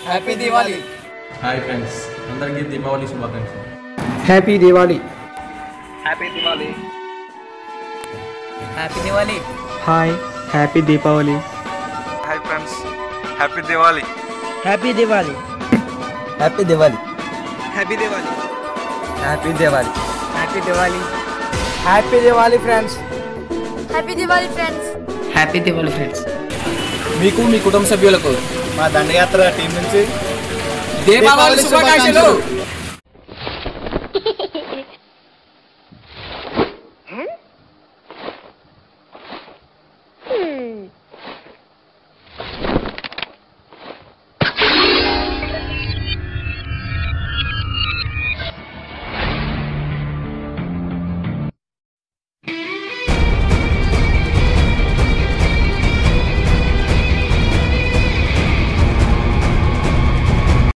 happy Diwali hi friends అందరికీ దీపావళి శుభాకాంక్షలు happy Diwali happy Diwali happy Diwali hi happy Deepavali hi friends happy Diwali happy Diwali happy Diwali happy Diwali happy Diwali happy Diwali happy Diwali friends happy Diwali friends happy Diwali friends మీకు మీ కుటుంబ సభ్యులకు మా దండయాత్ర టీం నుంచి దీపావళి శుభాకాంక్షలు